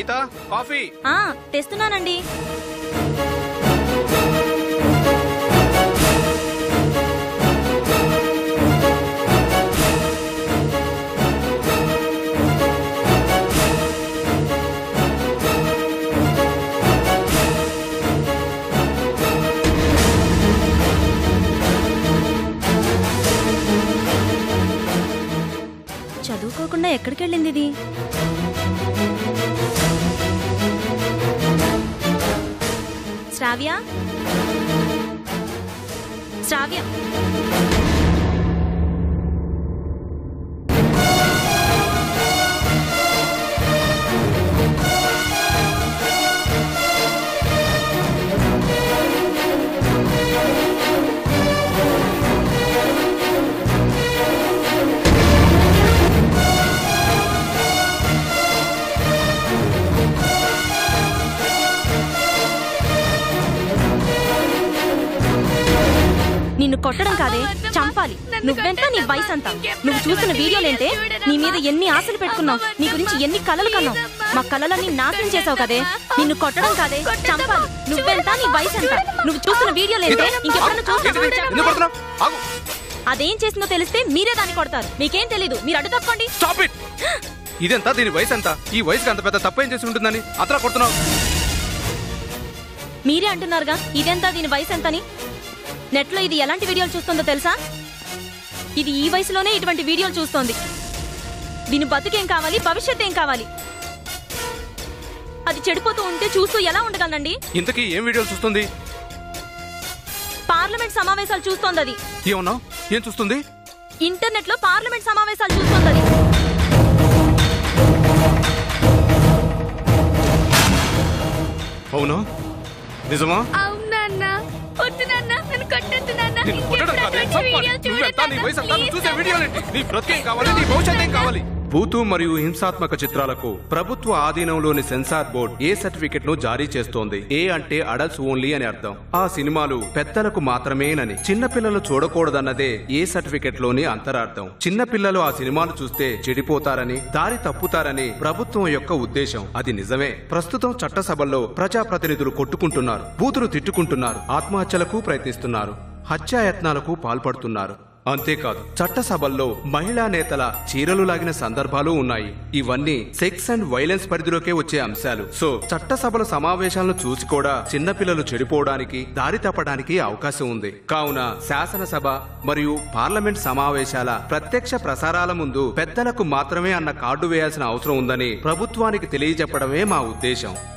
గీత coffee ఆ తెస్తున్నానండి చదువుకోకుండా ఎక్కడికి వెళ్ళింది ఇది శ్రావ్య శ్రావ్య నిన్ను కొట్టడం కాదే చంపాలి నువ్వెంత నీ వయసు అంతా నువ్వు చూసిన వీడియోలేంటే నీ మీద ఎన్ని ఆశలు పెట్టుకున్నావు నీ గురించి ఎన్ని కలలు కన్నావు మా కలలన్నీ నాశనం చేసావు కదే నిన్ను కొట్టడం కాదే చంపాలి నువ్వెంత నీ వయసు ఎంత నువ్వు చూసిన వీడియోలేంటే ఇంకెప్పుడన్నా ఏంటిది? చూసినా ఎందుకు కొడుతున్నావ్? ఆగు అదేం చేసిందో తెలిస్తే మీరే దాన్ని కొడతారు మీకేం తెలీదు మీరు అడ్డు తప్పండి స్టాప్ ఇట్ ఇదెంత దీని వయసు ఎంత ఈ వయసుకి అంత పెద్ద తప్పేం చేసి ఉంటుందని అతను కొడుతున్నావు మీరే అంటున్నారుగా ఇదెంత దీని వయసు ఎంతని నెట్లో ఇది ఎలాంటి వీడియోలు చూస్తుందో తెలుసా ఇది ఈ వయసులోనే ఇటువంటి వీడియోలు చూస్తోంది దీని బతుకేం కావాలి భవిష్యత్ ఏం కావాలి అది చెడిపోతూ ఉంటే చూస్తూ ఎలా ఉండగలనండి ఇంతకీ ఏం వీడియోలు చూస్తుంది పార్లమెంట్ సమావేశాలు చూస్తోంది అది ఏమన్నావు ఏం చూస్తుంది ఇంటర్నెట్ లో పార్లమెంట్ సమావేశాలు చూస్తోంది అది అవును నిజమా అవునన్నా వద్దు నాన్న నన్ను కొట్టద్దు నాన్న నిన్ను కొట్టడం కాదే, ఇంకెప్పుడు చంపాలి. అటువంటి నువ్వెంత, నీ వీడియో వయసు ఎంత, నువ్వు చూసే చూడను వీడియోలేంటి? నీ బ్రతికేం కావాలి నీ భవిష్యత్ ఏం కావాలి భూతు మరియు హింసాత్మక చిత్రాలకు ప్రభుత్వ ఆధీనంలోని సెన్సార్ బోర్డ్ ఏ సర్టిఫికెట్ ను జారీ చేస్తోంది ఏ అంటే అడల్ట్స్ ఓన్లీ అని అర్థం ఆ సినిమాలు పెద్దలకు మాత్రమేనని చిన్న పిల్లలు చూడకూడదన్నదే ఏ సర్టిఫికెట్ లోని అంతరార్థం చిన్న పిల్లలు ఆ సినిమాలు చూస్తే చెడిపోతారని దారి తప్పుతారని ప్రభుత్వం యొక్క ఉద్దేశం అది నిజమే ప్రస్తుతం చట్టసభల్లో ప్రజాప్రతినిధులు కొట్టుకుంటున్నారు బూతులు తిట్టుకుంటున్నారు ఆత్మహత్యలకు ప్రయత్నిస్తున్నారు హత్యాయత్నాలకు పాల్పడుతున్నారు అంతేకాదు చట్టసభల్లో మహిళా నేతల చీరలు లాగిన సందర్భాలు ఉన్నాయి ఇవన్నీ సెక్స్ అండ్ వైలెన్స్ పరిధిలోకే వచ్చే అంశాలు సో చట్టసభల సమావేశాలను చూసి కూడా చిన్నపిల్లలు చెడిపోవడానికి దారి తప్పడానికి అవకాశం ఉంది కావున శాసనసభ మరియు పార్లమెంట్ సమావేశాల ప్రత్యక్ష ప్రసారాల ముందు పెద్దలకు మాత్రమే అన్న కార్డు వేయాల్సిన అవసరం ఉందని ప్రభుత్వానికి తెలియజెప్పడమే మా ఉద్దేశం